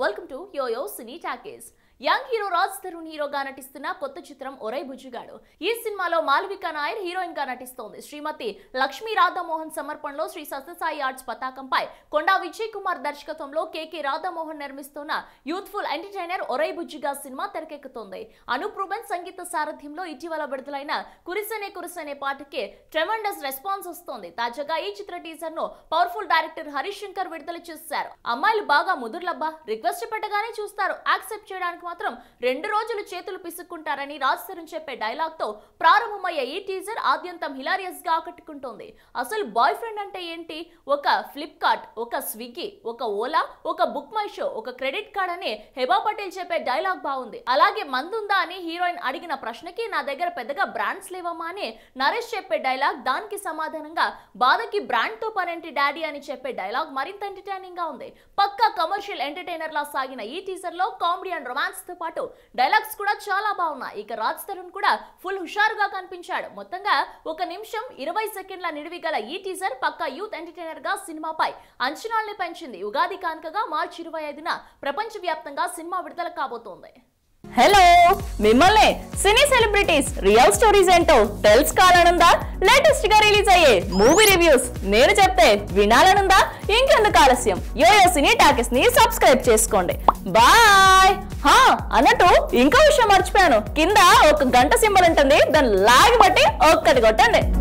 welcome to YOYO cine talkies young hero Raj Tarun హీరోగా నటిస్తున్న కొత్త చిత్రం ఒరై బుజ్జిగాడు ఈ సినిమాలో మాలవిక నాయర్ హీరోయిన్ గా నటిస్తోంది శ్రీమతి లక్ష్మీ రాధామోహన్ సమర్పణలో శ్రీ సత్యసాయి ఆర్ట్స్ పతాకంపై కొండా విజయ్ కుమార్ దర్శకత్వంలో కేకే రాధామోహన్ నిర్మిస్తున్న యూత్ఫుల్ ఎంటర్టైనర్ ఒరై బుజ్జిగా సినిమా తెరకెక్కుతోంది అనూప్ రూబెన్ సంగీత సారథ్యంలో ఇటీవల విడుదలైన కురిసనే కురిసనే పాటకి ట్రెమండస్ రెస్పాన్స్ వస్తోంది తాజాగా ఈ చిత్ర టీజర్ ను పవర్ఫుల్ డైరెక్టర్ హరీష్ శంకర్ విడుదల చేశారు అమ్మాయిలు బాగా ముదుర్లబ్బా రిక్వెస్ట్ పెట్టగానే చూస్తారు యాక్సెప్ట్ చేయడానికి మాత్రం రెండు రోజులు చేతులు పిసుక్కుంటారని రాజ్ తరుణ్ చెప్పే డైలాగ్ తో ప్రారంభమయ్యే ఈ టీజర్ ఆద్యంతం హిలారియస్ గా ఆకట్టుకుంటోంది అసలు బాయ్ ఫ్రెండ్ అంటే ఏంటి ఒక ఫ్లిప్కార్ట్ ఒక స్విగ్గీ ఒక ఓలా ఒక బుక్ మై షో ఒక క్రెడిట్ కార్డ్ అని హెబా పటేల్ చెప్పే డైలాగ్ బాగుంది అలాగే మందుందా అని హీరోయిన్ అడిగిన ప్రశ్నకి నా దగ్గర పెద్దగా బ్రాండ్స్ లేవమ్మా అని నరేష్ చెప్పే డైలాగ్ దానికి సమాధానంగా బాధకి బ్రాండ్ తో పనేంటి డాడీ అని చెప్పే డైలాగ్ మరింత ఎంటర్టైనింగ్ గా ఉంది పక్కా కమర్షియల్ ఎంటర్టైనర్ లా సాగిన ఈ టీజర్ లో కామెడీ అండ్ రొమాన్స్ తో పాటు డైలాగ్స్ కూడా చాలా బాగున్నాయి ఇక రాజ్ తరుణ్ కూడా ఫుల్ హుషారుగా కనిపించాడు మొత్తంగా ఒక నిమిషం ఇరవై సెకండ్ల నిడివి గల ఈ టీజర్ పక్కా యూత్ ఎంటర్టైనర్ గా సినిమాపై అంచనాల్ని పెంచింది ఉగాది కానుకగా మార్చి ఇరవై ఐదున ప్రపంచవ్యాప్తంగా సినిమా విడుదల కాబోతోంది హలో మిమ్మల్ని సినీ సెలబ్రిటీస్ రియల్ స్టోరీస్ ఏంటో తెలుసుకోవాలనుందా లేటెస్ట్ గా రిలీజ్ అయ్యే మూవీ రివ్యూస్ నేను చెప్తే వినాలనుందా ఇంకెందుకు ఆలస్యం యోయో సినీ టాకీస్ ని సబ్స్క్రైబ్ చేసుకోండి బాయ్ హా అన్నట్టు ఇంకో విషయం మర్చిపోయాను కింద ఒక గంట సింబల్ ఉంటుంది దాన్ని లాగి బట్టి ఒక్కటి కొట్టండి